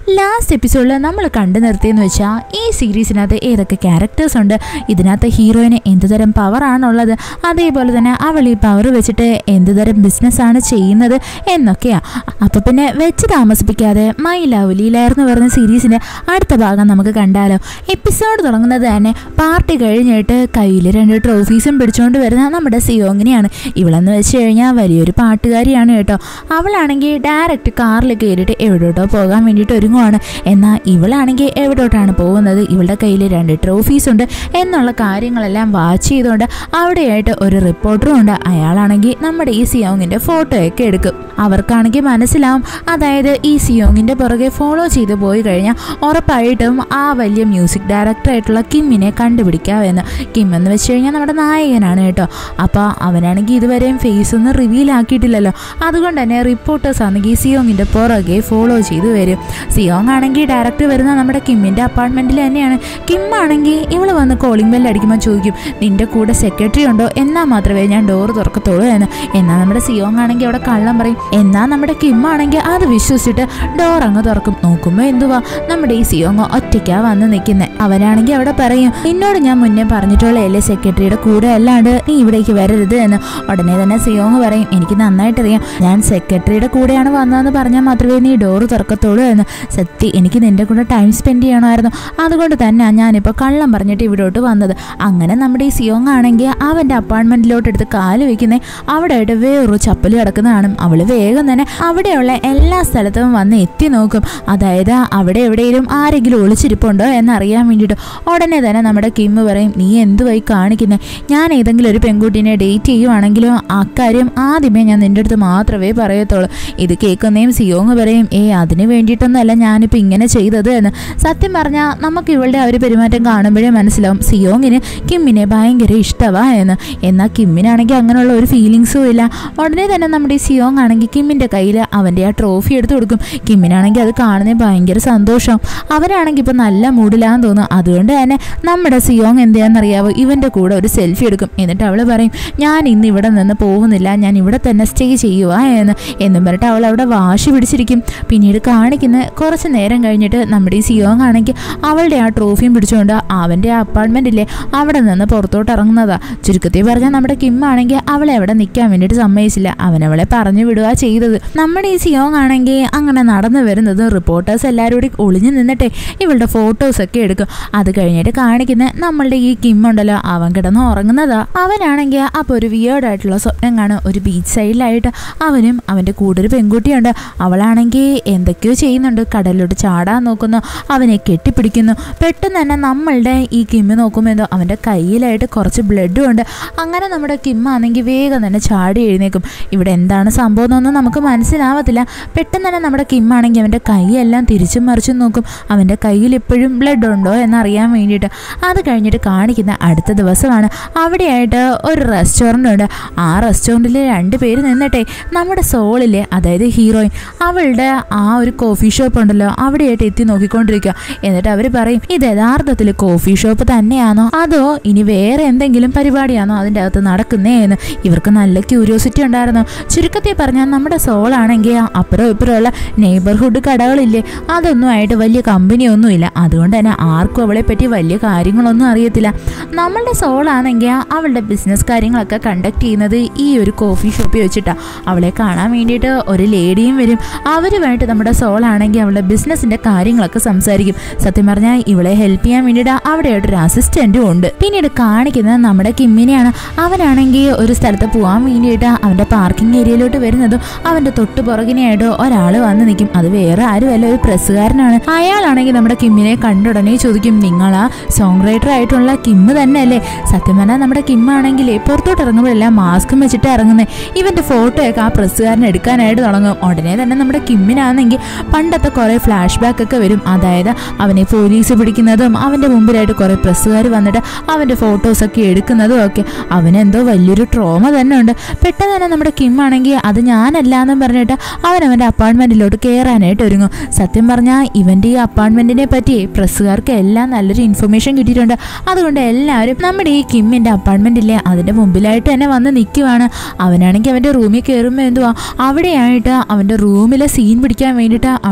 last എപ്പിസോഡിൽ നമ്മൾ കണ്ടു നിർത്തിയെന്ന് വെച്ചാൽ ഈ സീരീസിനകത്ത് ഏതൊക്കെ ക്യാരക്ടേഴ്സ് ഉണ്ട് ഇതിനകത്ത് ഹീറോയിന് എന്തുതരം പവറാണുള്ളത് അതേപോലെ തന്നെ അവൾ ഈ പവർ വെച്ചിട്ട് എന്തുതരം ബിസിനസ്സാണ് ചെയ്യുന്നത് എന്നൊക്കെയാ അപ്പോൾ പിന്നെ വെച്ച് താമസിപ്പിക്കാതെ മൈ ലവ്ലി ലെയർ എന്ന് പറയുന്ന സീരീസിൻ്റെ അടുത്ത ഭാഗം നമുക്ക് കണ്ടാലോ എപ്പിസോഡ് തുടങ്ങുന്നത് തന്നെ പാർട്ടി കഴിഞ്ഞിട്ട് കയ്യിൽ രണ്ട് ട്രോഫീസും പിടിച്ചുകൊണ്ട് വരുന്ന നമ്മുടെ സിയോങ്ങിനെയാണ് ഇവളെന്ന് വെച്ച് കഴിഞ്ഞാൽ വലിയൊരു പാട്ടുകാരിയാണ് കേട്ടോ അവളാണെങ്കിൽ ഡയറക്റ്റ് കാറിൽ കയറിയിട്ട് എവിടോട്ടോ പോകാൻ വേണ്ടിയിട്ട് ഒരുങ്ങുവാണ് എന്നാൽ ഇവളാണെങ്കിൽ എവിടോട്ടാണ് പോകുന്നത് ഇവളുടെ കയ്യിൽ രണ്ട് ട്രോഫീസ് ഉണ്ട് എന്നുള്ള കാര്യങ്ങളെല്ലാം വാച്ച് ചെയ്തുകൊണ്ട് അവിടെയായിട്ട് ഒരു റിപ്പോർട്ടറും ഉണ്ട് അയാളാണെങ്കിൽ നമ്മുടെ ഈ സിയോങ്ങിൻ്റെ ഫോട്ടോയൊക്കെ എടുക്കും അവർക്കാണെങ്കിൽ മനസ്സിലാവും അതായത് ഈ സിയോങ്ങിൻ്റെ പുറകെ ഫോളോ ചെയ്ത് പോയി കഴിഞ്ഞാൽ ഉറപ്പായിട്ടും ആ വലിയ മ്യൂസിക് ഡയറക്ടറായിട്ടുള്ള കിമ്മിനെ കണ്ടുപിടിക്കാമെന്ന് കിം എന്ന് വെച്ച് കഴിഞ്ഞാൽ നമ്മുടെ നായകനാണ് കേട്ടോ അപ്പോൾ അവനാണെങ്കിൽ ഇതുവരെയും ഫേസ് ഒന്നും റിവീൽ ആക്കിയിട്ടില്ലല്ലോ അതുകൊണ്ട് തന്നെ റിപ്പോർട്ടേഴ്സ് ആണെങ്കിൽ സിയോങ്ങിൻ്റെ പുറകെ ഫോളോ ചെയ്ത് വരും സിയോങ് ആണെങ്കിൽ ഡയറക്റ്റ് വരുന്ന നമ്മുടെ കിമ്മിൻ്റെ അപ്പാർട്ട്മെൻറ്റിൽ തന്നെയാണ് കിം ആണെങ്കിൽ ഇവൾ വന്ന് കോളിംഗ് ബെല്ല് അടിക്കുമ്പോൾ ചോദിക്കും നിൻ്റെ കൂടെ സെക്രട്ടറി ഉണ്ടോ എന്നാൽ മാത്രമേ ഞാൻ ഡോറ് തുറക്കത്തുള്ളൂ എന്ന് എന്നാൽ നമ്മുടെ സിയോങ് ആണെങ്കിൽ അവിടെ കള്ളം പറയും എന്നാൽ നമ്മുടെ കിം ആണെങ്കിൽ അത് വിശ്വസിച്ചിട്ട് ഡോർ അങ്ങ് തുറക്കും നോക്കുമ്പോൾ എന്തുവാ നമ്മുടെ ഈ സിയോങ് ഒറ്റയ്ക്കാ വന്ന് നിൽക്കുന്നത് അവനാണെങ്കിൽ അവിടെ പറയും നിന്നോട് ഞാൻ മുന്നേ പറഞ്ഞിട്ടുള്ളതല്ലേ സെക്രട്ടറിയുടെ കൂടെ അല്ലാണ്ട് നീ ഇവിടേക്ക് വരരുത് എന്ന് ഉടനെ തന്നെ സിയോങ് പറയും എനിക്ക് നന്നായിട്ടറിയാം ഞാൻ സെക്രട്ടറിയുടെ കൂടെയാണ് വന്നതെന്ന് പറഞ്ഞാൽ മാത്രമേ നീ ഡോറ് തുറക്കത്തുള്ളൂ എന്ന് സത്യം എനിക്ക് നിന്റെ കൂടെ ടൈം സ്പെൻഡ് ചെയ്യണമായിരുന്നു അതുകൊണ്ട് തന്നെ ഞാനിപ്പോൾ കള്ളം പറഞ്ഞിട്ട് ഇവിടോട്ട് വന്നത് അങ്ങനെ നമ്മുടെ ഈ സിയോങ് ആണെങ്കിൽ അവൻ്റെ അപ്പാർട്ട്മെൻറ്റിലോട്ട് എടുത്ത് കാല് വെക്കുന്നേ അവിടെ ആയിട്ട് വേറൊരു ചപ്പല് കിടക്കുന്ന കാണും അവൾ വേഗം തന്നെ അവിടെയുള്ള എല്ലാ സ്ഥലത്തും വന്ന് എത്തി നോക്കും അതായത് അവിടെ എവിടെയെങ്കിലും ആരെങ്കിലും ഒളിച്ചിരിപ്പുണ്ടോ എന്നറിയാൻ വേണ്ടിയിട്ട് ഉടനെ തന്നെ നമ്മുടെ കിമ്മ് പറയും നീ എന്തുവായി കാണിക്കുന്നത് ഞാൻ ഏതെങ്കിലും ഒരു പെൺകുട്ടീനെ ഡേറ്റ് ചെയ്യുവാണെങ്കിലും അക്കാര്യം ആദ്യമേ ഞാൻ നിൻ്റെ അടുത്ത് മാത്രമേ പറയത്തുള്ളൂ ഇത് കേൾക്കുന്നേയും സിയോങ് പറയും ഏ അതിന് വേണ്ടിയിട്ടൊന്നുമല്ല ഞാനിപ്പോൾ ഇങ്ങനെ ചെയ്തത് എന്ന് സത്യം പറഞ്ഞാൽ നമുക്ക് ഇവളുടെ ആ ഒരു പെരുമാറ്റം കാണുമ്പോഴേ മനസ്സിലാവും സിയോങ്ങിന് കിമ്മിനെ ഭയങ്കര ഇഷ്ടമാ എന്ന് എന്നാൽ കിമ്മിനാണെങ്കിൽ അങ്ങനെയുള്ള ഒരു ഫീലിങ്സും ഇല്ല ഉടനെ തന്നെ നമ്മുടെ ഈ സിയോങ് ആണെങ്കിൽ കിമ്മിൻ്റെ കയ്യിൽ അവൻ്റെ ആ ട്രോഫി എടുത്ത് കൊടുക്കും കിമ്മിനാണെങ്കിൽ അത് കാണുന്നതിന് ഭയങ്കര സന്തോഷം അവരാണെങ്കിൽ ഇപ്പോൾ നല്ല മൂഡിലാന്ന് തോന്നും അതുകൊണ്ട് തന്നെ നമ്മുടെ സിയോങ് എന്താണെന്നറിയാവോ ഇവൻ്റെ കൂടെ ഒരു സെൽഫി എടുക്കും എന്നിട്ട് അവൾ പറയും ഞാൻ ഇന്ന് ഇവിടെ നിന്ന് പോകുന്നില്ല ഞാൻ ഇവിടെ തന്നെ സ്റ്റേ ചെയ്യുക എന്ന് എന്നും പറഞ്ഞിട്ട് അവൾ അവിടെ വാശി പിടിച്ചിരിക്കും പിന്നീട് കാണിക്കുന്ന കുറച്ച് നേരം കഴിഞ്ഞിട്ട് നമ്മുടെ ഈ സിയോങ് ആണെങ്കിൽ അവളുടെ ആ ട്രോഫിയും പിടിച്ചുകൊണ്ട് അവൻ്റെ ആ അപ്പാർട്ട്മെൻ്റ് ഇല്ലേ അവിടെ നിന്ന് പുറത്തോട്ട് ഇറങ്ങുന്നതാ ചുരുക്കത്തിൽ പറഞ്ഞാൽ നമ്മുടെ കിം ആണെങ്കിൽ അവളെ അവിടെ നിൽക്കാൻ വേണ്ടിയിട്ട് സമ്മതിച്ചില്ല അവനവളെ പറഞ്ഞു വിടുക ചെയ്തത് നമ്മുടെ ഈ സിയോങ് ആണെങ്കിൽ അങ്ങനെ നടന്നു വരുന്നത് റിപ്പോർട്ടേഴ്സ് എല്ലാവരും കൂടി ഒളിഞ്ഞു നിന്നിട്ടെ ഇവളുടെ ഫോട്ടോസൊക്കെ എടുക്കും അത് കഴിഞ്ഞിട്ട് കാണിക്കുന്ന നമ്മളുടെ ഈ കിം ഉണ്ടല്ലോ അവൻ കിടന്ന് ഉറങ്ങുന്നതാ അവനാണെങ്കിൽ അപ്പോൾ ഒരു വിയേർഡായിട്ടുള്ള സ്വപ്നം കാണും ഒരു ബീച്ച് സൈഡിലായിട്ട് അവനും അവൻ്റെ കൂടെ ഒരു പെൺകുട്ടിയുണ്ട് അവളാണെങ്കിൽ എന്തൊക്കെയോ ചെയ്യുന്നുണ്ട് കടലിലോട്ട് ചാടാൻ നോക്കുന്നു അവനെ കെട്ടിപ്പിടിക്കുന്നു പെട്ടെന്ന് തന്നെ നമ്മളുടെ ഈ കിമ്മ് നോക്കുമ്പോൾ എന്തോ അവൻ്റെ കയ്യിലായിട്ട് കുറച്ച് ബ്ലഡും ഉണ്ട് അങ്ങനെ നമ്മുടെ കിമ്മാണെങ്കിൽ വേഗം തന്നെ ചാടി എഴുന്നേക്കും ഇവിടെ എന്താണ് സംഭവം എന്നൊന്നും നമുക്ക് മനസ്സിലാവത്തില്ല പെട്ടെന്ന് തന്നെ നമ്മുടെ കിമ്മാണെങ്കിൽ അവൻ്റെ കൈയെല്ലാം തിരിച്ചും മറിച്ചും നോക്കും അവൻ്റെ കയ്യിൽ ഇപ്പോഴും ബ്ലഡ് ഉണ്ടോ എന്നറിയാൻ വേണ്ടിയിട്ട് അത് കഴിഞ്ഞിട്ട് കാണിക്കുന്ന അടുത്ത ദിവസമാണ് അവിടെയായിട്ട് ഒരു റെസ്റ്റോറൻ്റ് ഉണ്ട് ആ റെസ്റ്റോറൻറ്റിൽ രണ്ട് പേര് നിന്നിട്ടെ നമ്മുടെ സോളിലെ അതായത് ഹീറോയിൻ അവളുടെ ആ ഒരു കോഫി ഷോപ്പ് ഉണ്ടല്ലോ അവിടെയായിട്ട് എത്തി നോക്കിക്കൊണ്ടിരിക്കുക എന്നിട്ട് അവർ പറയും ഇത് യഥാർത്ഥത്തിൽ കോഫി ഷോപ്പ് തന്നെയാണോ അതോ ഇനി വേറെ എന്തെങ്കിലും പരിപാടിയാണോ അതിൻ്റെ അകത്ത് നടക്കുന്നേ എന്ന് ഇവർക്ക് നല്ല ക്യൂരിയോസിറ്റി ഉണ്ടായിരുന്നു ചുരുക്കത്തിൽ പറഞ്ഞാൽ നമ്മുടെ സോളാണെങ്കിൽ അപ്പുറം ഇപ്പുറമുള്ള നെയ്ബർഹുഡ് കടകളില്ലേ അതൊന്നും ആയിട്ട് വലിയ കമ്പനിയൊന്നുമില്ല അതുകൊണ്ട് തന്നെ ആർക്കും അവളെ പറ്റി വലിയ കാര്യങ്ങളൊന്നും അറിയത്തില്ല നമ്മളുടെ സോളാണെങ്കിൽ അവളുടെ ബിസിനസ് കാര്യങ്ങളൊക്കെ കണ്ടക്ട് ചെയ്യുന്നത് ഈ ഒരു കോഫി ഷോപ്പിൽ വെച്ചിട്ടാണ് അവളെ കാണാൻ വേണ്ടിയിട്ട് ഒരു ലേഡിയും വരും അവരുമായിട്ട് നമ്മുടെ സോളാണെങ്കിൽ അവളുടെ ബിസിനസ്സിൻ്റെ കാര്യങ്ങളൊക്കെ സംസാരിക്കും സത്യം പറഞ്ഞാൽ ഇവളെ ഹെൽപ്പ് ചെയ്യാൻ വേണ്ടിയിട്ട് അവിടെയായിട്ട് ഒരു അസിസ്റ്റൻറ്റും ഉണ്ട് പിന്നീട് കാണിക്കുന്നത് നമ്മുടെ കിമ്മിനെയാണ് അവനാണെങ്കിൽ ഒരു സ്ഥലത്ത് പോകാൻ വേണ്ടിയിട്ട് അവൻ്റെ പാർക്കിംഗ് ഏരിയയിലോട്ട് വരുന്നതും അവൻ്റെ തൊട്ട് പുറകിനെയായിട്ട് ഒരാൾ വന്ന് നിൽക്കും അത് വേറെ ആരുമല്ല ഒരു പ്രസ്സുകാരനാണ് അയാളാണെങ്കിൽ നമ്മുടെ കിമ്മിനെ കണ്ടുടനെ ചോദിക്കും നിങ്ങളാ സോങ് റൈറ്റർ ആയിട്ടുള്ള കിമ്മ് തന്നെ അല്ലേ സത്യം പറഞ്ഞാൽ നമ്മുടെ കിമ്മാണെങ്കിലേ പുറത്തോട്ട് ഇറങ്ങുമ്പോഴെല്ലാം മാസ്കും വെച്ചിട്ട് ഇറങ്ങുന്നത് ഇവൻ്റെ ഫോട്ടോയൊക്കെ ആ പ്രസ്സുകാരൻ എടുക്കാനായിട്ട് തുടങ്ങും ഉടനെ തന്നെ നമ്മുടെ കിമ്മിനാണെങ്കിൽ പണ്ടത്തെ കുറേ ഫ്ലാഷ് ബാക്ക് ഒക്കെ വരും അതായത് അവനെ പോലീസ് പിടിക്കുന്നതും അവൻ്റെ മുമ്പിലായിട്ട് കുറേ പ്രസ്സുകാർ വന്നിട്ട് അവൻ്റെ ഫോട്ടോസൊക്കെ എടുക്കുന്നതും ഒക്കെ അവനെന്തോ വലിയൊരു ട്രോമ തന്നെ ഉണ്ട് പെട്ടെന്ന് തന്നെ നമ്മുടെ കിം ആണെങ്കിൽ അത് ഞാനല്ല എന്നും പറഞ്ഞിട്ട് അവൻ അവൻ്റെ അപ്പാർട്ട്മെൻറ്റിലോട്ട് കയറാനായിട്ട് ഒരുങ്ങും സത്യം പറഞ്ഞാൽ ഇവൻ്റെ ഈ അപ്പാർട്ട്മെൻറ്റിനെ പറ്റി പ്രസ്സുകാർക്ക് എല്ലാം നല്ലൊരു ഇൻഫർമേഷൻ കിട്ടിയിട്ടുണ്ട് അതുകൊണ്ട് എല്ലാവരും നമ്മുടെ ഈ കിമ്മിൻ്റെ അപ്പാർട്ട്മെൻറ്റില്ലേ അതിൻ്റെ മുമ്പിലായിട്ട് തന്നെ വന്ന് നിൽക്കുവാണ് അവനാണെങ്കിൽ അവൻ്റെ റൂമിൽ കയറുമ്പോൾ എന്തുവാ അവിടെയായിട്ട് അവൻ്റെ റൂമിലെ സീൻ പിടിക്കാൻ വേണ്ടിയിട്ട് അവിടെ ഡ്രോൺ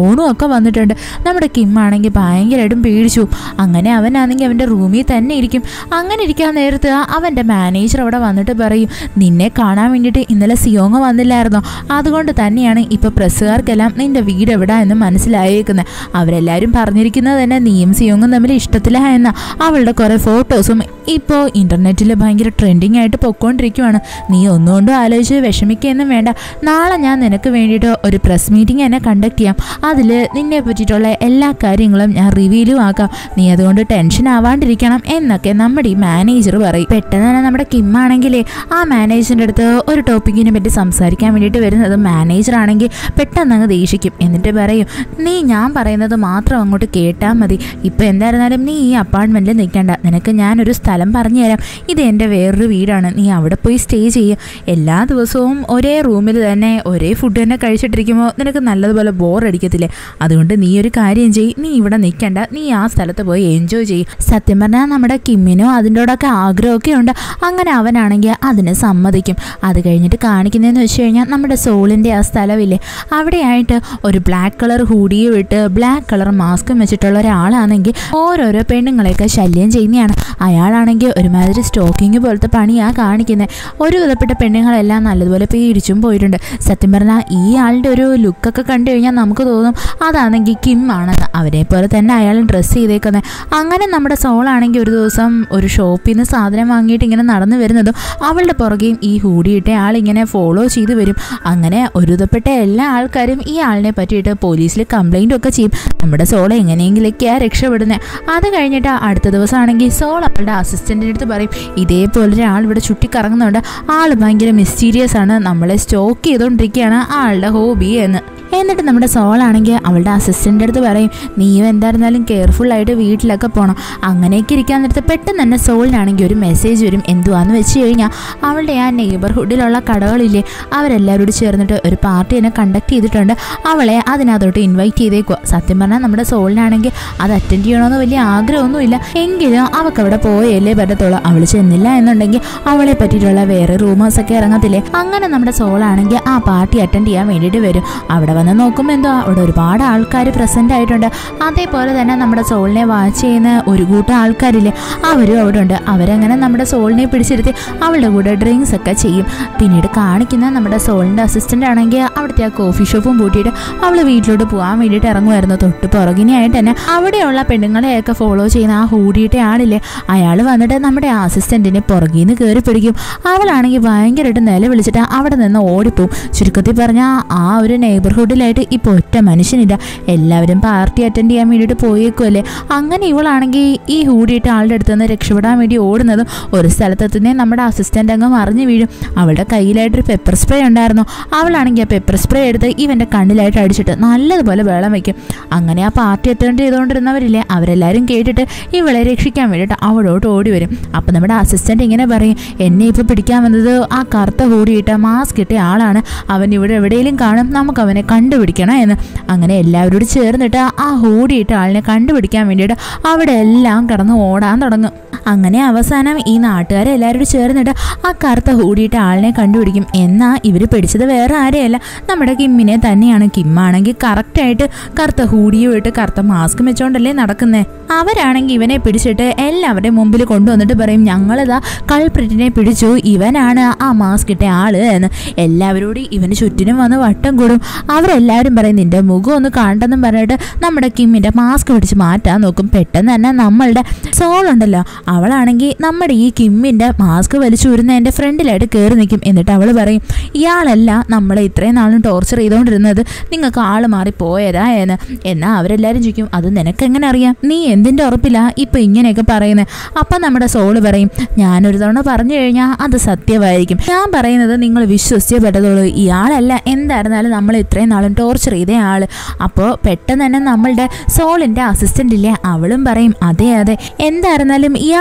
ഫോണും ഒക്കെ വന്നിട്ടുണ്ട് നമ്മുടെ കിം ആണെങ്കിൽ ഭയങ്കരമായിട്ടും പേടിച്ചു അങ്ങനെ അവനാണെങ്കിൽ അവൻ്റെ റൂമിൽ തന്നെ ഇരിക്കും അങ്ങനെ ഇരിക്കാൻ നേരത്ത് അവൻ്റെ മാനേജർ അവിടെ വന്നിട്ട് പറയും നിന്നെ കാണാൻ വേണ്ടിയിട്ട് ഇന്നലെ സിയോങ് വന്നില്ലായിരുന്നോ അതുകൊണ്ട് തന്നെയാണ് ഇപ്പോൾ പ്രസ്സുകാർക്കെല്ലാം നിന്റെ വീട് എവിടാ എന്ന് മനസ്സിലായേക്കുന്നത് അവരെല്ലാവരും പറഞ്ഞിരിക്കുന്നത് തന്നെ നീയും സിയോങ്ങും തമ്മിൽ ഇഷ്ടത്തിലായെന്ന അവളുടെ കുറേ ഫോട്ടോസും ഇപ്പോൾ ഇൻ്റർനെറ്റിൽ ഭയങ്കര ട്രെൻഡിങ് ആയിട്ട് പൊക്കോണ്ടിരിക്കുവാണ് നീ ഒന്നുകൊണ്ടും ആലോചിച്ച് വിഷമിക്കുകയൊന്നും വേണ്ട നാളെ ഞാൻ നിനക്ക് വേണ്ടിയിട്ട് ഒരു പ്രസ് മീറ്റിംഗ് എന്നെ കണ്ടക്ട് ചെയ്യാം അതിൽ നിന്നെ പറ്റിയിട്ടുള്ള എല്ലാ കാര്യങ്ങളും ഞാൻ റിവീലും ആക്കാം നീ അതുകൊണ്ട് ടെൻഷൻ ആവാണ്ടിരിക്കണം എന്നൊക്കെ നമ്മുടെ ഈ മാനേജർ പറയും പെട്ടെന്ന് തന്നെ നമ്മുടെ കിം ആണെങ്കിലേ ആ മാനേജറിൻ്റെ അടുത്ത് ഒരു ടോപ്പിക്കിനെ പറ്റി സംസാരിക്കാൻ വേണ്ടിയിട്ട് വരുന്നത് മാനേജർ ആണെങ്കിൽ പെട്ടെന്ന് അങ്ങ് ദേഷിക്കും എന്നിട്ട് പറയും നീ ഞാൻ പറയുന്നത് മാത്രം അങ്ങോട്ട് കേട്ടാൽ മതി ഇപ്പം എന്തായിരുന്നാലും നീ ഈ അപ്പാർട്ട്മെൻറ്റിൽ നിൽക്കണ്ട നിനക്ക് ഞാനൊരു സ്ഥലം പറഞ്ഞു തരാം ഇത് എൻ്റെ വേറൊരു വീടാണ് നീ അവിടെ പോയി സ്റ്റേ ചെയ്യും എല്ലാ ദിവസവും ഒരേ റൂമിൽ തന്നെ ഒരേ ഫുഡ് തന്നെ കഴിച്ചിട്ടിരിക്കുമ്പോൾ നിനക്ക് നല്ലതുപോലെ ബോർ അടിക്കത്തില്ലേ അതുകൊണ്ട് നീ ഒരു കാര്യം ചെയ്യ് നീ ഇവിടെ നിൽക്കണ്ട നീ ആ സ്ഥലത്ത് പോയി എൻജോയ് ചെയ്യും സത്യം പറഞ്ഞാൽ നമ്മുടെ കിമ്മിനും അതിൻ്റെയോടൊക്കെ ആഗ്രഹമൊക്കെ ഉണ്ട് അങ്ങനെ അവനാണെങ്കിൽ അതിന് സമ്മതിക്കും അത് കഴിഞ്ഞിട്ട് കാണിക്കുന്നതെന്ന് വെച്ച് കഴിഞ്ഞാൽ നമ്മുടെ സോളിൻ്റെ ആ സ്ഥലമില്ലേ അവിടെയായിട്ട് ഒരു ബ്ലാക്ക് കളർ ഹൂഡിയും ഇട്ട് ബ്ലാക്ക് കളർ മാസ്കും വെച്ചിട്ടുള്ള ഒരാളാണെങ്കിൽ ഓരോരോ പെണ്ണുങ്ങളെയൊക്കെ ശല്യം ചെയ്യുന്നതാണ് അയാളാണെങ്കിൽ ഒരുമാതിരി സ്റ്റോക്കിങ് പോലത്തെ പണിയാണ് കാണിക്കുന്നത് ഒരു വിധപ്പെട്ട പെണ്ണുങ്ങളെല്ലാം നല്ലതുപോലെ പേടിച്ചും പോയിട്ടുണ്ട് സത്യം പറഞ്ഞാൽ ഈ ആളുടെ ഒരു ലുക്കൊക്കെ കണ്ടു കഴിഞ്ഞാൽ നമുക്ക് തോന്നും അതാണെങ്കിൽ കിം ആണെന്ന് അവരെ പോലെ തന്നെ അയാൾ ഡ്രസ്സ് ചെയ്തേക്കുന്നത് അങ്ങനെ നമ്മുടെ സോളാണെങ്കിൽ ഒരു ദിവസം ഒരു ഷോപ്പിൽ നിന്ന് സാധനം വാങ്ങിയിട്ട് ഇങ്ങനെ നടന്നു വരുന്നതും അവളുടെ പുറകെയും ഈ ഹൂടിയിട്ട ആൾ ഇങ്ങനെ ഫോളോ ചെയ്ത് വരും അങ്ങനെ ഒരു വിധപ്പെട്ട എല്ലാ ആൾക്കാരും ഈ ആളിനെ പറ്റിയിട്ട് പോലീസിൽ കംപ്ലൈൻ്റ് ഒക്കെ ചെയ്യും നമ്മുടെ സോള എങ്ങനെയെങ്കിലൊക്കെയാണ് രക്ഷപ്പെടുന്നത് അത് കഴിഞ്ഞിട്ട് അടുത്ത ദിവസമാണെങ്കിൽ സോൾ അവളുടെ അസിസ്റ്റൻറ്റിൻ്റെ അടുത്ത് പറയും ഇതേപോലെ ഒരാൾ ഇവിടെ ചുറ്റിക്കറങ്ങുന്നുണ്ട് ആൾ ഭയങ്കര മിസ്റ്റീരിയസ് ആണ് നമ്മളെ സ്റ്റോക്ക് ചെയ്തുകൊണ്ടിരിക്കുകയാണ് ആളുടെ ഹോബി എന്ന് എന്നിട്ട് നമ്മുടെ സോളാണെങ്കിൽ അവളുടെ അസിസ്റ്റൻ്റ് അടുത്ത് പറയും നീയും എന്തായിരുന്നാലും കെയർഫുൾ ആയിട്ട് വീട്ടിലൊക്കെ പോകണം അങ്ങനെയൊക്കെ ഇരിക്കാൻ നേരത്ത് പെട്ടെന്ന് തന്നെ സോളിനാണെങ്കിൽ ഒരു മെസ്സേജ് വരും എന്തുവാന്ന് വെച്ച് കഴിഞ്ഞാൽ അവളുടെ ആ നെയ്ബർഹുഡിലുള്ള കടകളില്ലേ അവരെല്ലാവരോട് ചേർന്നിട്ട് ഒരു പാർട്ടി തന്നെ കണ്ടക്ട് ചെയ്തിട്ടുണ്ട് അവളെ അതിനകത്തോട്ട് ഇൻവൈറ്റ് ചെയ്തേക്കുക സത്യം പറഞ്ഞാൽ നമ്മുടെ സോളിനാണെങ്കിൽ അത് അറ്റൻഡ് ചെയ്യണമെന്ന് വലിയ ആഗ്രഹമൊന്നുമില്ല എങ്കിലും അവൾക്ക് അവിടെ പോയല്ലേ പറ്റത്തുള്ളൂ അവൾ ചെന്നില്ല എന്നുണ്ടെങ്കിൽ അവളെ പറ്റിയിട്ടുള്ള വേറെ റൂമേഴ്സ് ഒക്കെ ഇറങ്ങത്തില്ലേ അങ്ങനെ നമ്മുടെ സോളാണെങ്കിൽ ആ പാർട്ടി അറ്റൻഡ് ചെയ്യാൻ വേണ്ടിയിട്ട് വരും അവിടെ വന്ന് നോക്കുമ്പോൾ എന്തോ അവിടെ ഒരുപാട് ആൾക്കാർ പ്രസൻ്റ് ആയിട്ടുണ്ട് അതേപോലെ തന്നെ നമ്മുടെ സോളിനെ വാച്ച് ചെയ്യുന്ന ഒരു കൂട്ടം ആൾക്കാരില്ലേ അവരും അവിടെ ഉണ്ട് അവരങ്ങനെ നമ്മുടെ സോളിനെ പിടിച്ചിരുത്തി അവളുടെ കൂടെ ഡ്രിങ്ക്സ് ഒക്കെ ചെയ്യും പിന്നീട് കാണിക്കുന്ന നമ്മുടെ സോളിൻ്റെ അസിസ്റ്റൻ്റ് ആണെങ്കിൽ അവിടുത്തെ ആ കോഫി ഷോപ്പും പൂട്ടിയിട്ട് അവൾ വീട്ടിലോട്ട് പോകാൻ വേണ്ടിയിട്ട് ഇറങ്ങുമായിരുന്നു തൊട്ട് പുറകിനായിട്ട് തന്നെ അവിടെയുള്ള പെണ്ണുങ്ങളെയൊക്കെ ഫോളോ ചെയ്യുന്ന ആ ഹൂടിയിട്ട ആളില്ലേ അയാൾ വന്നിട്ട് നമ്മുടെ അസിസ്റ്റൻറ്റിനെ പുറകിൽ നിന്ന് കയറി പിടിക്കും അവളാണെങ്കിൽ ഭയങ്കരമായിട്ട് നില വിളിച്ചിട്ട് അവിടെ നിന്ന് ഓടിപ്പോവും ചുരുക്കത്തിൽ പറഞ്ഞാൽ ആ ഒരു നെയ്ബർഹുഡിലായിട്ട് ഇപ്പോൾ ഒറ്റ മനുഷ്യനില്ല എല്ലാവരും പാർട്ടി അറ്റൻഡ് ചെയ്യാൻ വേണ്ടിയിട്ട് പോയേക്കുമല്ലേ അങ്ങനെ ഇവളാണെങ്കിൽ ഈ ഹൂടിയിട്ട ആളുടെ അടുത്ത് നിന്ന് രക്ഷപ്പെടാൻ വേണ്ടി ഓടുന്നതും ഒരു സ്ഥലത്തെത്തുന്നേ നമ്മുടെ അസിസ്റ്റൻ്റ് അങ്ങ് മറിഞ്ഞു വീഴും അവളുടെ കയ്യിലായിട്ടൊരു പെപ്പർ സ്പ്രേ ഉണ്ടായിരുന്നു അവളാണെങ്കിൽ ആ പെപ്പർ സ്പ്രേ എടുത്ത് ഇവൻ്റെ കണ്ണിലായിട്ട് അടിച്ചിട്ട് നല്ലതുപോലെ വെള്ളം വയ്ക്കും അങ്ങനെ ആ പാർട്ടി അറ്റൻഡ് ചെയ്തുകൊണ്ടിരുന്നവരില്ലേ അവരെല്ലാവരും കേട്ടിട്ട് ഇവളെ രക്ഷിക്കാൻ വേണ്ടിയിട്ട് അവളോട്ട് ഓടി വരും അപ്പം നമ്മുടെ അസിസ്റ്റൻ്റ് ഇങ്ങനെ പറയും എന്നെ ഇപ്പോൾ പിടിക്കാൻ വന്നത് ആ കറുത്ത ഹൂടിയിട്ട മാസ്ക് ഇട്ട ആളാണ് അവൻ ഇവിടെ എവിടെയെങ്കിലും കാണും നമുക്ക് അവനെ കണ്ടുപിടിക്കണം എന്ന് അങ്ങനെ എല്ലാവരോടും ചേർന്നിട്ട് ആ ഹൂടിയിട്ട ആളിനെ കണ്ടുപിടിക്കാൻ വേണ്ടിയിട്ട് അവിടെ എല്ലാം കിടന്ന് ഓടാൻ തുടങ്ങും അങ്ങനെ അവസാനം ഈ നാട്ടുകാരെല്ലാവരോടും ചേർന്നിട്ട് ആ കറുത്ത ഹൂടിയിട്ട ആളിനെ കണ്ടുപിടിക്കും എന്നാൽ ഇവർ പിടിച്ചത് വേറെ ആരെയല്ല നമ്മുടെ കിമ്മിനെ തന്നെയാണ് കിമ്മാണെങ്കിൽ കറക്റ്റായിട്ട് കറുത്ത ഹൂഡിയും ഇട്ട് കറുത്ത മാസ്ക് വെച്ചോണ്ടല്ലേ നടക്കുന്നേ അവരാണെങ്കിൽ ഇവനെ പിടിച്ചിട്ട് എല്ലാവരുടെയും മുമ്പിൽ കൊണ്ടുവന്നിട്ട് പറയും ഞങ്ങളിതാ കൾപ്രിറ്റിനെ പിടിച്ചു ഇവനാണ് ആ മാസ്ക് ഇട്ട ആള് എന്ന് എല്ലാവരോടും ഇവന് ചുറ്റിനും വന്ന് വട്ടം കൂടും അവരെല്ലാവരും പറയും നിന്റെ മുഖം ഒന്ന് കാണണ്ടെന്നും പറഞ്ഞിട്ട് നമ്മുടെ കിമ്മിൻ്റെ മാസ്ക് പിടിച്ച് മാറ്റാൻ നോക്കും പെട്ടെന്ന് തന്നെ നമ്മളുടെ സോൾ ഉണ്ടല്ലോ അവളാണെങ്കിൽ നമ്മുടെ ഈ കിമ്മിൻ്റെ മാസ്ക് വലിച്ചു ഊരുന്നതിൻ്റെ ഫ്രണ്ടിലായിട്ട് കയറി നിൽക്കും എന്നിട്ട് അവൾ പറയും ഇയാളല്ല നമ്മളെ ഇത്രയും നാളും ടോർച്ചർ ചെയ്തുകൊണ്ടിരുന്നത് നിങ്ങൾക്ക് ആൾ മാറി പോയതാ എന്ന് എന്നാൽ അവരെല്ലാവരും ചോദിക്കും അത് നിനക്കെങ്ങനെ അറിയാം നീ എന്തിൻ്റെ ഉറപ്പില്ല ഇപ്പം ഇങ്ങനെയൊക്കെ പറയുന്നത് അപ്പം നമ്മുടെ സോള് പറയും ഞാനൊരു തവണ പറഞ്ഞു കഴിഞ്ഞാൽ അത് സത്യമായിരിക്കും ഞാൻ പറയുന്നത് നിങ്ങൾ വിശ്വസിച്ചേ പറ്റത്തുള്ളൂ ഇയാളല്ല എന്തായിരുന്നാലും നമ്മൾ ഇത്രയും നാളും ടോർച്ചർ ചെയ്ത ആൾ അപ്പോൾ പെട്ടെന്ന് തന്നെ നമ്മളുടെ സോളിൻ്റെ അസിസ്റ്റൻ്റ് ഇല്ലേ അവളും പറയും അതെ അതെ എന്തായിരുന്നാലും ഇയാൾ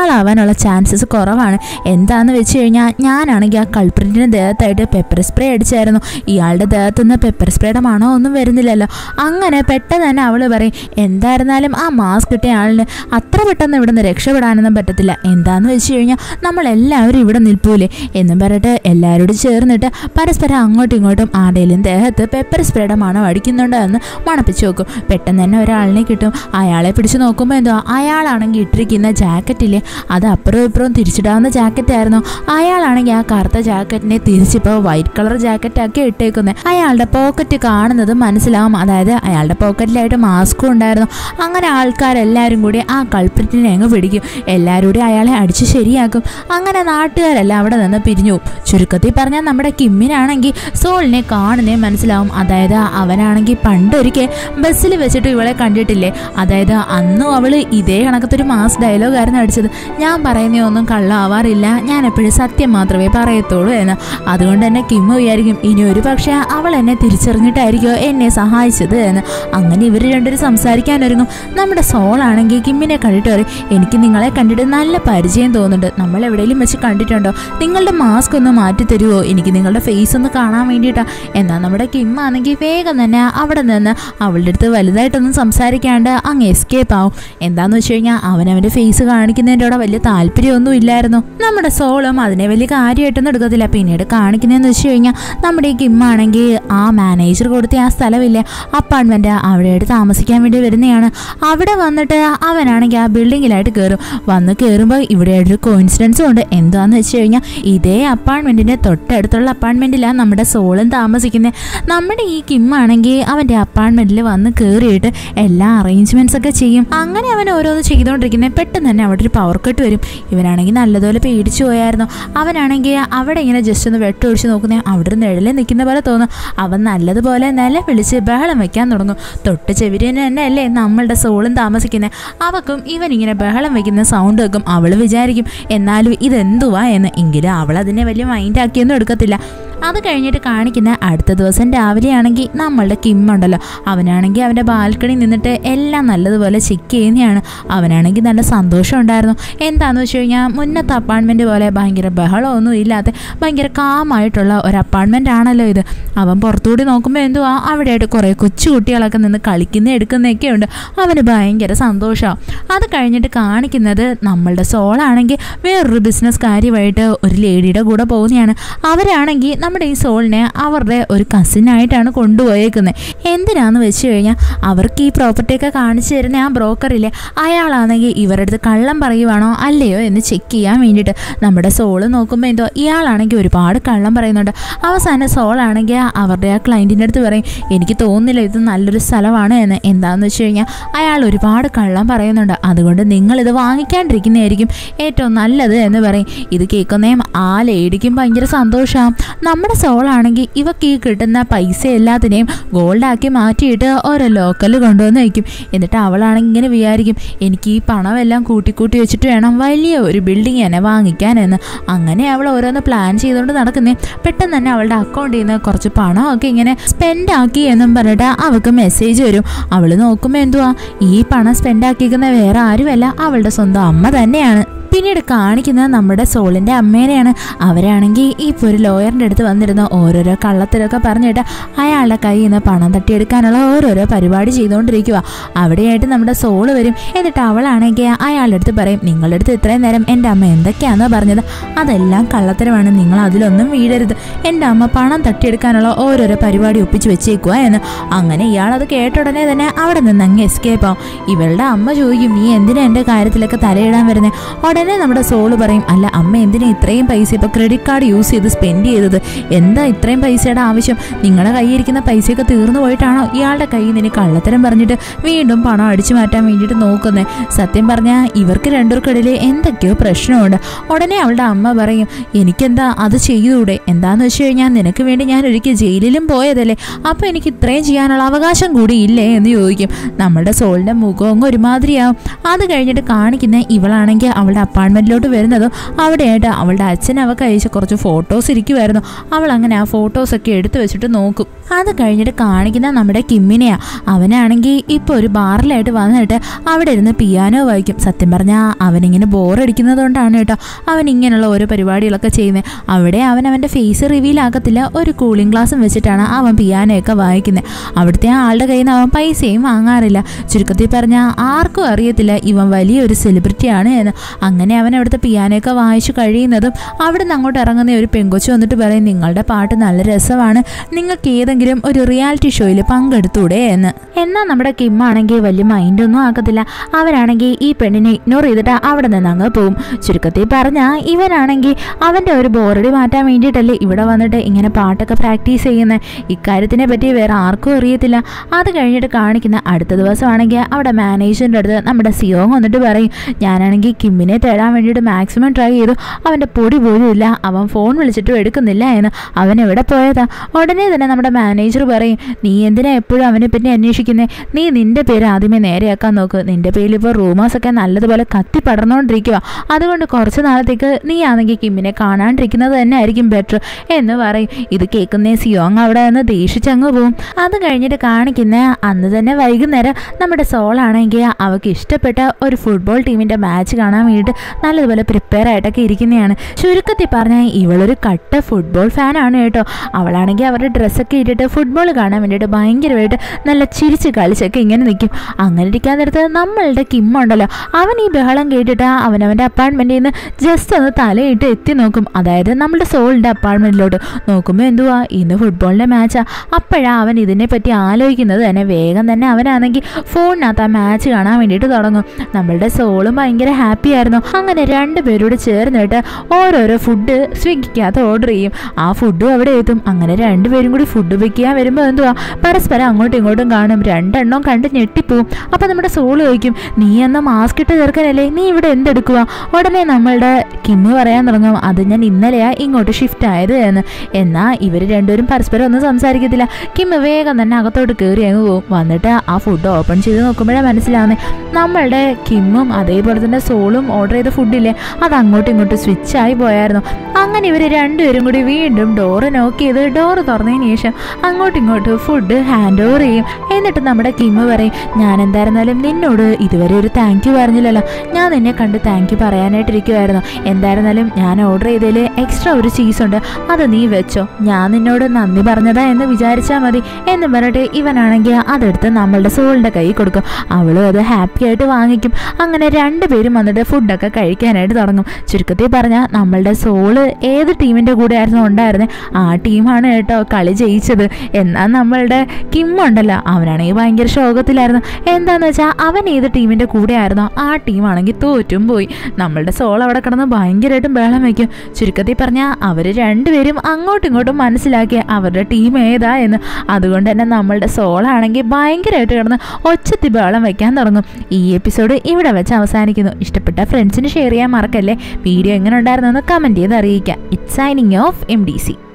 ഇയാളാവാനുള്ള ചാൻസസ് കുറവാണ് എന്താന്ന് വെച്ച് കഴിഞ്ഞാൽ ഞാനാണെങ്കിൽ ആ കൾപ്രിറ്റിൻ്റെ ദേഹത്തായിട്ട് പെപ്പർ സ്പ്രേ അടിച്ചായിരുന്നു ഇയാളുടെ ദേഹത്തുനിന്ന് പെപ്പർ സ്പ്രേയുടെ മണോ ഒന്നും വരുന്നില്ലല്ലോ അങ്ങനെ പെട്ടെന്ന് തന്നെ അവൾ പറയും എന്തായിരുന്നാലും ആ മാസ്ക് കിട്ടിയ ആളിന് അത്ര പെട്ടെന്ന് ഇവിടെ നിന്ന് രക്ഷപ്പെടാനൊന്നും പറ്റത്തില്ല എന്താന്ന് വെച്ച് കഴിഞ്ഞാൽ നമ്മളെല്ലാവരും ഇവിടെ നിൽപ്പൂലേ എന്നും പറഞ്ഞിട്ട് എല്ലാവരോടും ചേർന്നിട്ട് പരസ്പരം അങ്ങോട്ടും ഇങ്ങോട്ടും ആരുടെയും ദേഹത്ത് പെപ്പർ സ്പ്രേയുടെ മണം അടിക്കുന്നുണ്ടോ എന്ന് മണപ്പിച്ച് നോക്കും പെട്ടെന്ന് തന്നെ ഒരാളിനെ കിട്ടും അയാളെ പിടിച്ച് നോക്കുമ്പോൾ എന്തോ അയാളാണെങ്കിൽ ഇട്ടിരിക്കുന്ന ജാക്കറ്റില്ലേ അത് അപ്പുറവും ഇപ്പുറവും തിരിച്ചിടാവുന്ന ജാക്കറ്റ് ആയിരുന്നു അയാളാണെങ്കിൽ ആ കറുത്ത ജാക്കറ്റിനെ തിരിച്ചിപ്പോൾ വൈറ്റ് കളർ ജാക്കറ്റാക്കി ഇട്ടേക്കുന്നത് അയാളുടെ പോക്കറ്റ് കാണുന്നത് മനസ്സിലാവും അതായത് അയാളുടെ പോക്കറ്റിലായിട്ട് മാസ്കും ഉണ്ടായിരുന്നു അങ്ങനെ ആൾക്കാരെല്ലാവരും കൂടി ആ കൾപ്രിറ്റിനെ അങ്ങ് പിടിക്കും എല്ലാവരും കൂടി അയാളെ അടിച്ച് ശരിയാക്കും അങ്ങനെ നാട്ടുകാരെല്ലാം അവിടെ നിന്ന് പിരിഞ്ഞു പോകും ചുരുക്കത്തിൽ പറഞ്ഞാൽ നമ്മുടെ കിമ്മിനാണെങ്കിൽ സോളിനെ കാണുന്നേ മനസ്സിലാവും അതായത് അവനാണെങ്കിൽ പണ്ടൊരിക്കൽ ബസ്സിൽ വെച്ചിട്ട് ഇവളെ കണ്ടിട്ടില്ലേ അതായത് അന്നും അവൾ ഇതേ കണക്കത്തൊരു മാസ് ഡയലോഗായിരുന്നു അടിച്ചത് ഞാൻ പറയുന്ന ഒന്നും കള്ളാവാറില്ല ഞാൻ എപ്പോഴും സത്യം മാത്രമേ പറയത്തുള്ളൂ എന്ന് അതുകൊണ്ട് തന്നെ കിമ്മു വിചാരിക്കും ഇനി ഒരു പക്ഷേ അവൾ എന്നെ തിരിച്ചറിഞ്ഞിട്ടായിരിക്കോ എന്നെ സഹായിച്ചത് എന്ന് അങ്ങനെ ഇവർ രണ്ടുപേരും സംസാരിക്കാനൊരുങ്ങും നമ്മുടെ സോളാണെങ്കിൽ കിമ്മിനെ കണ്ടിട്ട് പറയും എനിക്ക് നിങ്ങളെ കണ്ടിട്ട് നല്ല പരിചയം തോന്നുന്നുണ്ട് നമ്മൾ എവിടെയെങ്കിലും വെച്ച് കണ്ടിട്ടുണ്ടോ നിങ്ങളുടെ മാസ്ക് ഒന്ന് മാറ്റി തരുമോ എനിക്ക് നിങ്ങളുടെ ഫേസ് ഒന്ന് കാണാൻ വേണ്ടിയിട്ടാ എന്നാൽ നമ്മുടെ കിം ആണെങ്കിൽ വേഗം തന്നെ അവിടെ നിന്ന് അവളുടെ അടുത്ത് വലുതായിട്ടൊന്നും സംസാരിക്കാണ്ട് അങ്ങ് എസ്കേപ്പ് ആവും എന്താന്ന് വെച്ച് കഴിഞ്ഞാൽ അവനവൻ്റെ ഫേസ് കാണിക്കുന്നതിൻ്റെ അവിടെ വലിയ താല്പര്യമൊന്നും ഇല്ലായിരുന്നു നമ്മുടെ സോളും അതിനെ വലിയ കാര്യമായിട്ടൊന്നും എടുക്കത്തില്ല പിന്നീട് കാണിക്കുന്നതെന്ന് വെച്ച് കഴിഞ്ഞാൽ നമ്മുടെ ഈ കിം ആണെങ്കിൽ ആ മാനേജർ കൊടുത്ത ആ സ്ഥലമില്ലേ അപ്പാർട്ട്മെൻറ്റ് അവിടെയായിട്ട് താമസിക്കാൻ വേണ്ടി വരുന്നതാണ് അവിടെ വന്നിട്ട് അവനാണെങ്കിൽ ആ ബിൽഡിങ്ങിലായിട്ട് കയറും വന്ന് കയറുമ്പോൾ ഇവിടെയായിട്ടൊരു കോയിൻസിഡൻസും ഉണ്ട് എന്താന്ന് വെച്ച് കഴിഞ്ഞാൽ ഇതേ അപ്പാർട്ട്മെൻറ്റിൻ്റെ തൊട്ടടുത്തുള്ള അപ്പാർട്ട്മെൻറ്റിലാണ് നമ്മുടെ സോളും താമസിക്കുന്നത് നമ്മുടെ ഈ കിം ആണെങ്കിൽ അവൻ്റെ അപ്പാർട്ട്മെൻറ്റിൽ വന്ന് കയറിയിട്ട് എല്ലാ അറേഞ്ച്മെൻറ്റ്സ് ഒക്കെ ചെയ്യും അങ്ങനെ അവൻ ഓരോന്ന് ചെയ്തുകൊണ്ടിരിക്കുന്നത് പെട്ടെന്ന് തന്നെ അവിടെ ഒരു പവർ കട്ട് വരും ഇവനാണെങ്കിൽ നല്ലതുപോലെ പേടിച്ചു പോയായിരുന്നു അവനാണെങ്കിൽ അവിടെ ഇങ്ങനെ ജസ്റ്റ് ഒന്ന് വെട്ടൊഴിച്ച് നോക്കുന്നത് അവിടെ ഒരു നിഴലിൽ നിൽക്കുന്ന പോലെ തോന്നും അവൻ നല്ലതുപോലെ നില വിളിച്ച് ബഹളം വെക്കാൻ തുടങ്ങും തൊട്ട് ചെവിരിന് തന്നെ അല്ലേ നമ്മളുടെ സോളും താമസിക്കുന്നത് അവക്കും ഇവൻ ഇങ്ങനെ ബഹളം വെക്കുന്ന സൗണ്ട് വെക്കും അവൾ വിചാരിക്കും എന്നാലും ഇതെന്തുവാ എന്ന് എങ്കിലും അവൾ അതിനെ വലിയ മൈൻഡാക്കിയൊന്നും എടുക്കത്തില്ല അത് കഴിഞ്ഞിട്ട് കാണിക്കുന്ന അടുത്ത ദിവസം രാവിലെയാണെങ്കിൽ നമ്മളുടെ കിം ഉണ്ടല്ലോ അവനാണെങ്കിൽ അവൻ്റെ ബാൽക്കണി നിന്നിട്ട് എല്ലാം നല്ലതുപോലെ ചെക്ക് ചെയ്യുന്നതാണ് അവനാണെങ്കിൽ നല്ല സന്തോഷം ഉണ്ടായിരുന്നു എന്താണെന്ന് വെച്ച് കഴിഞ്ഞാൽ മുന്നത്തെ അപ്പാർട്ട്മെൻറ്റ് പോലെ ഭയങ്കര ബഹളമൊന്നും ഇല്ലാത്ത ഭയങ്കര കാമായിട്ടുള്ള ഒരു അപ്പാർട്ട്മെൻ്റ് ആണല്ലോ ഇത് അവൻ പുറത്തുകൂടി നോക്കുമ്പോൾ എന്തുവാ അവിടെയായിട്ട് കുറേ കൊച്ചു കുട്ടികളൊക്കെ നിന്ന് കളിക്കുന്ന എടുക്കുന്നതൊക്കെ ഉണ്ട് അവന് ഭയങ്കര സന്തോഷമാണ് അത് കഴിഞ്ഞിട്ട് കാണിക്കുന്നത് നമ്മളുടെ സോളാണെങ്കിൽ വേറൊരു ബിസിനസ് കാര്യമായിട്ട് ഒരു ലേഡിയുടെ കൂടെ പോകുന്നതാണ് അവരാണെങ്കിൽ നമ്മുടെ ഈ സോളിനെ അവരുടെ ഒരു കസിനായിട്ടാണ് കൊണ്ടുപോയേക്കുന്നത് എന്തിനാന്ന് വെച്ച് കഴിഞ്ഞാൽ അവർക്ക് ഈ പ്രോപ്പർട്ടിയൊക്കെ കാണിച്ചു തരുന്ന ആ ബ്രോക്കറില്ലേ അയാളാണെങ്കിൽ ഇവരുടെ അടുത്ത് കള്ളം പറയുവാണോ അല്ലയോ എന്ന് ചെക്ക് ചെയ്യാൻ വേണ്ടിയിട്ട് നമ്മുടെ സോള് നോക്കുമ്പോൾ എന്തോ ഇയാളാണെങ്കിൽ ഒരുപാട് കള്ളം പറയുന്നുണ്ട് അവസാനം സോളാണെങ്കിൽ അവരുടെ ആ ക്ലയൻറ്റിൻ്റെ അടുത്ത് പറയും എനിക്ക് തോന്നുന്നില്ല ഇത് നല്ലൊരു സ്ഥലമാണ് എന്ന് എന്താണെന്ന് വെച്ച് കഴിഞ്ഞാൽ അയാൾ ഒരുപാട് കള്ളം പറയുന്നുണ്ട് അതുകൊണ്ട് നിങ്ങളിത് വാങ്ങിക്കാണ്ടിരിക്കുന്നതായിരിക്കും ഏറ്റവും നല്ലത് എന്ന് പറയും ഇത് കേൾക്കുന്നേ ആ ലേഡിക്കും ഭയങ്കര സന്തോഷമാണ് നമ്മുടെ സോളാണെങ്കിൽ ഇവക്ക് ഈ കിട്ടുന്ന പൈസ എല്ലാത്തിനെയും ഗോൾഡാക്കി മാറ്റിയിട്ട് ഓരോ ലോക്കൽ കൊണ്ടുവന്ന് വയ്ക്കും എന്നിട്ട് അവളാണെങ്കിൽ ഇങ്ങനെ വിചാരിക്കും എനിക്ക് ഈ പണമെല്ലാം കൂട്ടിക്കൂട്ടി വെച്ചിട്ട് വേണം വലിയ ഒരു ബിൽഡിംഗ് തന്നെ വാങ്ങിക്കാനെന്ന് അങ്ങനെ അവൾ ഓരോന്ന് പ്ലാൻ ചെയ്തുകൊണ്ട് നടക്കുന്നേ പെട്ടെന്ന് തന്നെ അവളുടെ അക്കൗണ്ടിൽ നിന്ന് കുറച്ച് പണമൊക്കെ ഇങ്ങനെ സ്പെൻഡ് ആക്കി എന്നും പറഞ്ഞിട്ട് അവൾക്ക് മെസ്സേജ് വരും അവൾ നോക്കുമ്പോൾ എന്തുവാ ഈ പണം സ്പെൻഡ് ആക്കിയിരിക്കുന്ന വേറെ ആരുമല്ല അവളുടെ സ്വന്തം അമ്മ തന്നെയാണ് പിന്നീട് കാണിക്കുന്നത് നമ്മുടെ സോളിൻ്റെ അമ്മേനെയാണ് അവരാണെങ്കിൽ ഇപ്പോൾ ഒരു ലോയറിൻ്റെ അടുത്ത് വന്നിരുന്ന ഓരോരോ കള്ളത്തിലൊക്കെ പറഞ്ഞിട്ട് അയാളുടെ കയ്യിൽ നിന്ന് പണം തട്ടിയെടുക്കാനുള്ള ഓരോരോ പരിപാടി ചെയ്തുകൊണ്ടിരിക്കുക അവിടെയായിട്ട് നമ്മുടെ സോള് വരും എന്നിട്ട് അവളാണെങ്കിൽ അയാളുടെ അടുത്ത് പറയും നിങ്ങളുടെ അടുത്ത് ഇത്രയും നേരം എൻ്റെ അമ്മ എന്തൊക്കെയാണെന്നോ പറഞ്ഞത് അതെല്ലാം കള്ളത്തരമാണ് നിങ്ങൾ അതിലൊന്നും വീഴരുത് എൻ്റെ അമ്മ പണം തട്ടിയെടുക്കാനുള്ള ഓരോരോ പരിപാടി ഒപ്പിച്ച് വെച്ചേക്കുക എന്ന് അങ്ങനെ ഇയാളത് കേട്ട ഉടനെ തന്നെ അവിടെ നിന്ന് അങ്ങ് എസ്കേപ്പ് ആവും ഇവളുടെ അമ്മ ചോദിക്കും നീ എന്തിനാ എൻ്റെ കാര്യത്തിലൊക്കെ തലയിടാൻ വരുന്നത് ഉടനെ നമ്മുടെ സോള് പറയും അല്ല അമ്മ എന്തിനാ ഇത്രയും പൈസ ഇപ്പോൾ ക്രെഡിറ്റ് കാർഡ് യൂസ് ചെയ്ത് സ്പെൻഡ് ചെയ്തത് എന്താ ഇത്രയും പൈസയുടെ ആവശ്യം നിങ്ങളുടെ കയ്യിരിക്കുന്ന പൈസയൊക്കെ തീർന്നു പോയിട്ടാണോ ഇയാളുടെ കയ്യിൽ നിന്ന് കള്ളത്തരം പറഞ്ഞിട്ട് വീണ്ടും പണം അടിച്ചു മാറ്റാൻ വേണ്ടിയിട്ട് നോക്കുന്നത് സത്യം പറഞ്ഞാൽ ഇവർക്ക് രണ്ടുപേർക്കിടയിൽ എന്തൊക്കെയോ പ്രശ്നമുണ്ട് ഉടനെ അവളുടെ അമ്മ പറയും എനിക്കെന്താ അത് ചെയ്തൂടെ എന്താന്ന് വെച്ച് കഴിഞ്ഞാൽ നിനക്ക് വേണ്ടി ഞാൻ ഒരിക്കൽ ജയിലിലും പോയതല്ലേ അപ്പോൾ എനിക്ക് ഇത്രയും ചെയ്യാനുള്ള അവകാശം കൂടി ഇല്ലേ എന്ന് ചോദിക്കും നമ്മുടെ സോളിൻ്റെ മുഖം ഒരുമാതിരിയാവും അത് കഴിഞ്ഞിട്ട് കാണിക്കുന്ന ഇവളാണെങ്കിൽ അവളുടെ അപ്പാർട്ട്മെൻറ്റിലോട്ട് വരുന്നതും അവിടെയായിട്ട് അവളുടെ അച്ഛൻ അവൾക്ക് അയച്ച കുറച്ച് ഫോട്ടോസ് ഇരിക്കുമായിരുന്നു അവൾ അങ്ങനെ ആ ഫോട്ടോസൊക്കെ എടുത്തു വെച്ചിട്ട് നോക്കും അത് കഴിഞ്ഞിട്ട് കാണിക്കുന്ന നമ്മുടെ കിമ്മിനെയാ അവനാണെങ്കിൽ ഇപ്പോൾ ഒരു ബാറിലായിട്ട് വന്നിട്ട് അവിടെ ഇരുന്ന് പിയാനോ വായിക്കും സത്യം പറഞ്ഞാൽ അവനിങ്ങനെ ബോറടിക്കുന്നത് കൊണ്ടാണ് കേട്ടോ അവൻ ഇങ്ങനെയുള്ള ഓരോ പരിപാടികളൊക്കെ ചെയ്യുന്നത് അവിടെ അവൻ അവൻ്റെ ഫേസ് റിവീൽ ആക്കത്തില്ല ഒരു കൂളിംഗ് ഗ്ലാസും വെച്ചിട്ടാണ് അവൻ പിയാനോയൊക്കെ വായിക്കുന്നത് അവിടുത്തെ ആ ആളുടെ കയ്യിൽ നിന്ന് അവൻ പൈസയും വാങ്ങാറില്ല ചുരുക്കത്തിൽ പറഞ്ഞാൽ ആർക്കും അറിയത്തില്ല ഇവൻ വലിയൊരു സെലിബ്രിറ്റിയാണ് എന്ന് അങ്ങനെ അവൻ അവിടുത്തെ പിയാനോയൊക്കെ വായിച്ചു കഴിയുന്നതും അവിടെ നിന്ന് അങ്ങോട്ട് ഇറങ്ങുന്ന ഒരു പെങ്കൊച്ചു വന്നിട്ട് പറയും നിങ്ങളുടെ പാട്ട് നല്ല രസമാണ് നിങ്ങൾക്ക് ഏതെങ്കിലും ഒരു റിയാലിറ്റി ഷോയിൽ പങ്കെടുത്തൂടെ എന്ന് എന്നാൽ നമ്മുടെ കിമ്മാണെങ്കിൽ വലിയ മൈൻഡൊന്നും ആക്കത്തില്ല അവരാണെങ്കിൽ ഈ പെണ്ണിനെ ഇഗ്നോർ ചെയ്തിട്ട് അവിടെ നിന്ന് അങ്ങ് പോവും ചുരുക്കത്തിൽ പറഞ്ഞാൽ ഇവനാണെങ്കിൽ അവൻ്റെ ഒരു ബോറടി മാറ്റാൻ വേണ്ടിയിട്ടല്ലേ ഇവിടെ വന്നിട്ട് ഇങ്ങനെ പാട്ടൊക്കെ പ്രാക്ടീസ് ചെയ്യുന്നത് ഇക്കാര്യത്തിനെ പറ്റി വേറെ ആർക്കും അറിയത്തില്ല അത് കഴിഞ്ഞിട്ട് കാണിക്കുന്ന അടുത്ത ദിവസമാണെങ്കിൽ അവിടെ മാനേജറിൻ്റെ അടുത്ത് നമ്മുടെ സിയോങ് വന്നിട്ട് പറയും ഞാനാണെങ്കിൽ കിമ്മിനെ തേടാൻ വേണ്ടിയിട്ട് മാക്സിമം ട്രൈ ചെയ്തു അവൻ്റെ പൊടി പോലും ഇല്ല അവൻ ഫോൺ വിളിച്ചിട്ടും എടുക്കുന്നില്ല എന്ന് അവൻ എവിടെ പോയതാ ഉടനെ തന്നെ നമ്മുടെ മാനേജർ പറയും നീ എന്തിനാ എപ്പോഴും അവനെ പറ്റി അന്വേഷിക്കുന്നേ നീ നിന്റെ പേര് ആദ്യമേ നേരെയാക്കാൻ നോക്ക് നിന്റെ പേരിൽ ഇപ്പോൾ റൂമേഴ്സൊക്കെ നല്ലതുപോലെ കത്തി പടർന്നുകൊണ്ടിരിക്കുക അതുകൊണ്ട് കുറച്ച് നാളത്തേക്ക് നീ ആണെങ്കിൽ കിമ്മിനെ കാണാണ്ടിരിക്കുന്നത് തന്നെ ആയിരിക്കും ബെറ്റർ എന്ന് പറയും ഇത് കേൾക്കുന്ന സിയോങ് അവിടെ നിന്ന് ദേഷിച്ചങ്ങ് പോവും അത് കഴിഞ്ഞിട്ട് കാണിക്കുന്ന അന്ന് തന്നെ വൈകുന്നേരം നമ്മുടെ സോളാണെങ്കിൽ അവൾക്ക് ഇഷ്ടപ്പെട്ട ഒരു ഫുട്ബോൾ ടീമിൻ്റെ മാച്ച് കാണാൻ വേണ്ടിയിട്ട് നല്ലതുപോലെ പ്രിപ്പയർ ആയിട്ടൊക്കെ ഇരിക്കുന്നതാണ് ചുരുക്കത്തിൽ പറഞ്ഞാൽ ഇവളൊരു കട്ട ഫുട്ബോൾ ഫാനാണ് കേട്ടോ അവളാണെങ്കിൽ അവരുടെ ഡ്രസ്സൊക്കെ ഇട്ടിട്ട് ഫുട്ബോൾ കാണാൻ വേണ്ടിയിട്ട് ഭയങ്കരമായിട്ട് നല്ല ചിരിച്ച് കളിച്ചൊക്കെ ഇങ്ങനെ നിൽക്കും അങ്ങനെ ഇരിക്കാൻ നേരത്ത് നമ്മളുടെ കിമ്മുണ്ടല്ലോ അവൻ ഈ ബഹളം കേട്ടിട്ട് അവനവൻ്റെ അപ്പാർട്ട്മെൻറ്റിൽ നിന്ന് ജസ്റ്റ് ഒന്ന് തലയിട്ട് എത്തി നോക്കും അതായത് നമ്മുടെ സോളിൻ്റെ അപ്പാർട്ട്മെൻറ്റിലോട്ട് നോക്കുമ്പോൾ എന്തുവാ ഇന്ന് ഫുട്ബോളിൻ്റെ മാച്ചാ അപ്പോഴാണ് അവൻ ഇതിനെ പറ്റി ആലോചിക്കുന്നത് തന്നെ വേഗം തന്നെ അവനാണെങ്കിൽ ഫോണിനകത്ത് ആ മാച്ച് കാണാൻ വേണ്ടിയിട്ട് തുടങ്ങും നമ്മളുടെ സോളും ഭയങ്കര ഹാപ്പി ആയിരുന്നു അങ്ങനെ രണ്ടുപേരോട് ചേർന്നിട്ട് ഓരോരോ ഫുഡ് സ്വിഗ്ഗിക്കകത്ത് ഓർഡർ ചെയ്യും ആ ഫുഡും അവിടെ എത്തും അങ്ങനെ രണ്ടുപേരും കൂടി ഫുഡ് വെക്കാൻ വരുമ്പോൾ എന്തുവാ പരസ്പരം അങ്ങോട്ടും ഇങ്ങോട്ടും കാണും രണ്ടെണ്ണം കണ്ട് ഞെട്ടിപ്പോവും അപ്പം നമ്മുടെ സോള് ചോദിക്കും നീ എന്ന മാസ്ക് ഇട്ട് ചേർക്കാനല്ലേ നീ ഇവിടെ എന്തെടുക്കുക ഉടനെ നമ്മളുടെ കിമ്മ് പറയാൻ തുടങ്ങും അത് ഞാൻ ഇന്നലെയാ ഇങ്ങോട്ട് ഷിഫ്റ്റ് ആയത് എന്ന് എന്നാൽ ഇവർ രണ്ടുപേരും പരസ്പരം ഒന്നും സംസാരിക്കത്തില്ല കിമ്മ് വേഗം തന്നെ അകത്തോട്ട് കയറി അങ്ങ് പോകും വന്നിട്ട് ആ ഫുഡ് ഓപ്പൺ ചെയ്ത് നോക്കുമ്പോഴേ മനസ്സിലാവുന്നത് നമ്മളുടെ കിമ്മും അതേപോലെ തന്നെ സോളും ഓർഡർ ചെയ്ത ഫുഡില്ലേ അത് അങ്ങോട്ടും ഇങ്ങോട്ടും സ്വിച്ച് ആയി പോയായിരുന്നു അങ്ങനെ ഇവർ രണ്ടുപേരും കൂടി വീണ്ടും ഡോറ് നോക്ക് ചെയ്ത് ഡോറ് തുറന്നതിന് ശേഷം അങ്ങോട്ടും ഇങ്ങോട്ടും ഫുഡ് ഹാൻഡ് ഓവർ ചെയ്യും എന്നിട്ട് നമ്മുടെ കിമ്മ് പറയും ഞാൻ എന്തായിരുന്നാലും നിന്നോട് ഇതുവരെ ഒരു താങ്ക് യു പറഞ്ഞില്ലല്ലോ ഞാൻ നിന്നെ കണ്ട് താങ്ക് യു പറയാനായിട്ടിരിക്കുമായിരുന്നു എന്തായിരുന്നാലും ഞാൻ ഓർഡർ ചെയ്തതിൽ എക്സ്ട്രാ ഒരു ചീസുണ്ട് അത് നീ വെച്ചോ ഞാൻ നിന്നോട് നന്ദി പറഞ്ഞതാ എന്ന് വിചാരിച്ചാൽ മതി എന്ന് പറഞ്ഞിട്ട് ഇവനാണെങ്കിൽ അതെടുത്ത് നമ്മളുടെ സോളിൻ്റെ കൈ കൊടുക്കും അവളും അത് ഹാപ്പി ആയിട്ട് വാങ്ങിക്കും അങ്ങനെ രണ്ടുപേരും വന്നിട്ട് ഫുഡൊക്കെ കഴിക്കാനായിട്ട് തുടങ്ങും ചുരുക്കത്തിൽ പറഞ്ഞാൽ നമ്മളുടെ സോള് ഏത് ടീമിൻ്റെ കൂടെ ആയിരുന്നു ഉണ്ടായിരുന്നത് ആ ടീമാണ് കേട്ടോ കളി ജയിച്ചത് എന്നാൽ നമ്മളുടെ കിം ഉണ്ടല്ലോ അവനാണെങ്കിൽ ഭയങ്കര ശോകത്തിലായിരുന്നു എന്താന്ന് വെച്ചാൽ അവൻ ഏത് ടീമിൻ്റെ കൂടെ ആയിരുന്നോ ആ ടീമാണെങ്കിൽ തോറ്റും പോയി നമ്മളുടെ സോൾ അവിടെ കിടന്ന് ഭയങ്കരമായിട്ടും ബഹളം വയ്ക്കും ചുരുക്കത്തിൽ പറഞ്ഞാൽ അവർ രണ്ടുപേരും അങ്ങോട്ടും ഇങ്ങോട്ടും മനസ്സിലാക്കി അവരുടെ ടീം ഏതാ എന്ന് അതുകൊണ്ട് തന്നെ നമ്മളുടെ സോളാണെങ്കിൽ ഭയങ്കരമായിട്ട് കിടന്ന് ഒച്ചത്തി ബഹളം വയ്ക്കാൻ തുടങ്ങും ഈ എപ്പിസോഡ് ഇവിടെ വെച്ച് അവസാനിക്കുന്നു ഇഷ്ടപ്പെട്ട ഫ്രണ്ട്സിന് ഷെയർ ചെയ്യാൻ മറക്കല്ലേ വീഡിയോ എങ്ങനെ ഉണ്ടായിരുന്നെന്ന് കമൻറ്റ് ചെയ്ത് അറിയിക്കാം it signing off M D C